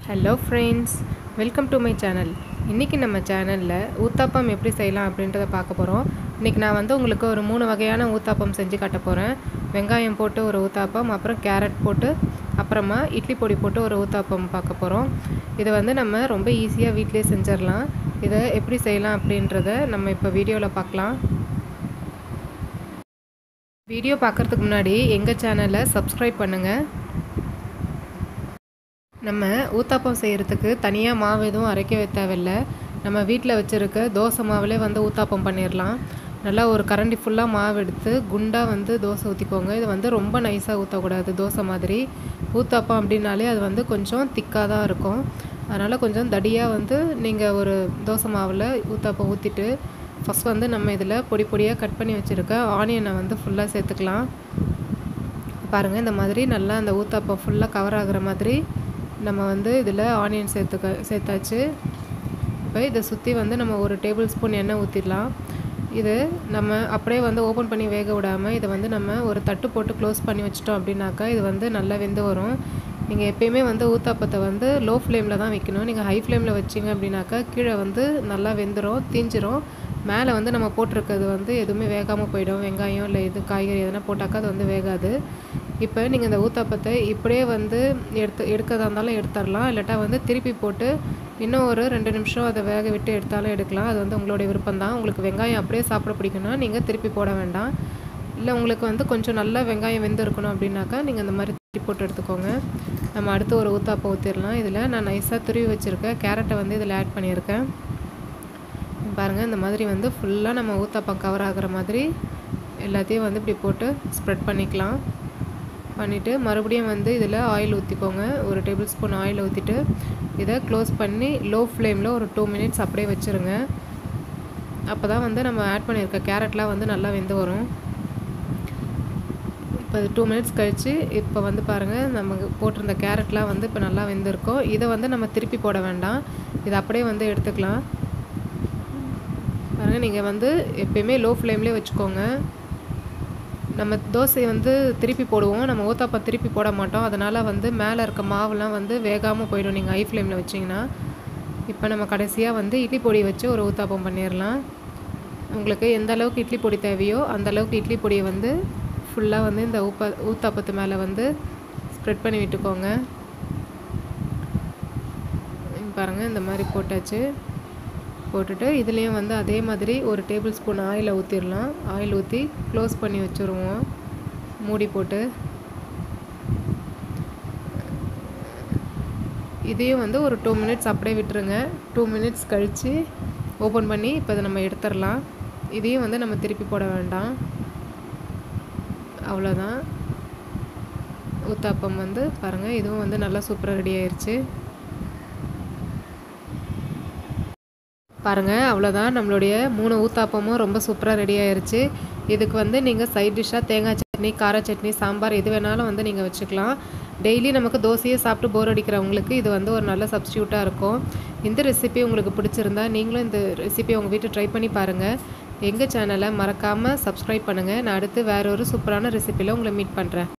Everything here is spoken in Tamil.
hello friends welcome to my channel இன்றைக்கி நம்ம சேனலில் ஊத்தாப்பம் எப்படி செய்யலாம் அப்படின்றத பார்க்க போகிறோம் இன்றைக்கி நான் வந்து உங்களுக்கு ஒரு மூணு வகையான ஊத்தாப்பம் செஞ்சு காட்ட போகிறேன் வெங்காயம் போட்டு ஒரு ஊத்தாப்பம் அப்புறம் கேரட் போட்டு அப்புறமா இட்லி பொடி போட்டு ஒரு ஊத்தாப்பம் பார்க்க போகிறோம் இதை வந்து நம்ம ரொம்ப ஈஸியாக வீட்டிலே செஞ்சிடலாம் இதை எப்படி செய்யலாம் அப்படின்றத நம்ம இப்போ வீடியோவில் பார்க்கலாம் வீடியோ பார்க்குறதுக்கு முன்னாடி எங்கள் சேனலை சப்ஸ்கிரைப் பண்ணுங்கள் நம்ம ஊத்தாப்பம் செய்கிறதுக்கு தனியாக மாவு எதுவும் அரைக்க தேவையில்ல நம்ம வீட்டில் வச்சுருக்க தோசை மாவுலே வந்து ஊத்தாப்பம் பண்ணிடலாம் நல்லா ஒரு கரண்டி ஃபுல்லாக மாவு எடுத்து குண்டாக வந்து தோசை ஊற்றிக்கோங்க இது வந்து ரொம்ப நைஸாக ஊற்றக்கூடாது தோசை மாதிரி ஊத்தாப்பம் அப்படின்னாலே அது வந்து கொஞ்சம் திக்காக தான் இருக்கும் அதனால் கொஞ்சம் தடியாக வந்து நீங்கள் ஒரு தோசை மாவில் ஊத்தாப்பம் ஊற்றிட்டு ஃபஸ்ட் வந்து நம்ம இதில் பொடி பொடியாக கட் பண்ணி வச்சுருக்க ஆனியனை வந்து ஃபுல்லாக சேர்த்துக்கலாம் பாருங்கள் இந்த மாதிரி நல்லா அந்த ஊத்தாப்பம் ஃபுல்லாக கவர் ஆகிற மாதிரி நம்ம வந்து இதில் ஆனியன் சேர்த்துக்க சேர்த்தாச்சு இப்போ இதை சுற்றி வந்து நம்ம ஒரு டேபிள் ஸ்பூன் எண்ணெய் ஊற்றிடலாம் இது நம்ம அப்படியே வந்து ஓப்பன் பண்ணி வேக விடாமல் இதை வந்து நம்ம ஒரு தட்டு போட்டு க்ளோஸ் பண்ணி வச்சிட்டோம் அப்படின்னாக்கா இது வந்து நல்லா வெந்து வரும் நீங்கள் எப்பயுமே வந்து ஊத்தாப்பத்தை வந்து லோ ஃப்ளேமில் தான் வைக்கணும் நீங்கள் ஹை ஃப்ளேமில் வச்சிங்க அப்படின்னாக்கா கீழே வந்து நல்லா வெந்துடும் தீஞ்சிரும் மேலே வந்து நம்ம போட்டிருக்கிறது வந்து எதுவுமே வேகாமல் போயிடும் வெங்காயம் இல்லை இது காய்கறி எதனா போட்டாக்கா அது வந்து வேகாது இப்போ நீங்கள் இந்த ஊத்தாப்பத்தை இப்படியே வந்து எடுத்து எடுக்கிறதா இருந்தாலும் எடுத்துடலாம் இல்லாட்டா வந்து திருப்பி போட்டு இன்னும் ஒரு ரெண்டு நிமிஷம் அதை வேக விட்டு எடுத்தாலும் எடுக்கலாம் அது வந்து உங்களுடைய விருப்பம் தான் உங்களுக்கு வெங்காயம் அப்படியே சாப்பிட பிடிக்குன்னா நீங்கள் திருப்பி போட வேண்டாம் இல்லை உங்களுக்கு வந்து கொஞ்சம் நல்லா வெங்காயம் வெந்து இருக்கணும் அப்படின்னாக்கா நீங்கள் இந்த மாதிரி திருப்பி போட்டு எடுத்துக்கோங்க நம்ம அடுத்து ஒரு ஊத்தாப்பம் ஊற்றிடலாம் இதில் நான் நைஸாக துருவி வச்சுருக்கேன் கேரட்டை வந்து இதில் ஆட் பண்ணியிருக்கேன் பாருங்கள் இந்த மாதிரி வந்து ஃபுல்லாக நம்ம ஊத்தாப்பம் கவர் ஆகிற மாதிரி எல்லாத்தையும் வந்து இப்படி போட்டு ஸ்ப்ரெட் பண்ணிக்கலாம் பண்ணிவிட்டு மறுபடியும் வந்து இதில் ஆயில் ஊற்றிக்கோங்க ஒரு டேபிள் ஸ்பூன் ஆயில் ஊற்றிட்டு இதை க்ளோஸ் பண்ணி லோ ஃப்ளேமில் ஒரு டூ மினிட்ஸ் அப்படியே வச்சுருங்க அப்போ தான் வந்து நம்ம ஆட் பண்ணியிருக்க கேரட்லாம் வந்து நல்லா வெந்து வரும் இப்போ டூ மினிட்ஸ் கழித்து இப்போ வந்து பாருங்கள் நம்ம போட்டிருந்த கேரட்லாம் வந்து இப்போ நல்லா வெந்திருக்கோம் இதை வந்து நம்ம திருப்பி போட வேண்டாம் இதை அப்படியே வந்து எடுத்துக்கலாம் பாருங்கள் நீங்கள் வந்து எப்பயுமே லோ ஃப்ளேம்லேயே வச்சுக்கோங்க நம்ம தோசை வந்து திருப்பி போடுவோம் நம்ம ஊத்தாப்பம் திருப்பி போட மாட்டோம் அதனால் வந்து மேலே இருக்க மாவுலாம் வந்து வேகாமல் போயிடும் நீங்கள் ஹை ஃப்ளேமில் வச்சிங்கன்னா இப்போ நம்ம கடைசியாக வந்து இட்லி பொடி வச்சு ஒரு ஊத்தாப்பம் பண்ணிடலாம் உங்களுக்கு எந்த அளவுக்கு இட்லி பொடி தேவையோ அந்த அளவுக்கு இட்லி பொடியை வந்து ஃபுல்லாக வந்து இந்த ஊப்ப ஊத்தாப்பத்து மேலே வந்து ஸ்ப்ரெட் பண்ணி விட்டுக்கோங்க பாருங்கள் இந்த மாதிரி போட்டாச்சு போட்டுட்டு இதுலேயும் வந்து அதே மாதிரி ஒரு டேபிள் ஸ்பூன் ஆயிலை ஊற்றிடலாம் ஆயில் ஊற்றி க்ளோஸ் பண்ணி வச்சுருவோம் மூடி போட்டு இதையும் வந்து ஒரு டூ மினிட்ஸ் அப்படியே விட்டுருங்க டூ மினிட்ஸ் கழித்து ஓப்பன் பண்ணி இப்போ இதை நம்ம எடுத்துடலாம் இதையும் வந்து நம்ம திருப்பி போட வேண்டாம் அவ்வளோதான் ஊத்தாப்பம் வந்து பாருங்கள் இதுவும் வந்து நல்லா சூப்பராக ரெடி ஆயிடுச்சு பாருங்கள் அவ்வளோதான் நம்மளுடைய மூணு ஊத்தாப்பமும் ரொம்ப சூப்பராக ரெடி ஆயிருச்சு இதுக்கு வந்து நீங்கள் சைட் டிஷ்ஷாக தேங்காய் சட்னி கார சட்னி சாம்பார் எது வேணாலும் வந்து நீங்கள் வச்சுக்கலாம் டெய்லி நமக்கு தோசையே சாப்பிட்டு போர் அடிக்கிறவங்களுக்கு இது வந்து ஒரு நல்ல சப்ஸ்டியூட்டாக இருக்கும் இந்த ரெசிபி உங்களுக்கு பிடிச்சிருந்தா நீங்களும் இந்த ரெசிபி உங்கள் வீட்டில் ட்ரை பண்ணி பாருங்கள் எங்கள் சேனலை மறக்காமல் சப்ஸ்கிரைப் பண்ணுங்கள் நான் அடுத்து வேற ஒரு சூப்பரான ரெசிப்பியில் உங்களை மீட் பண்ணுறேன்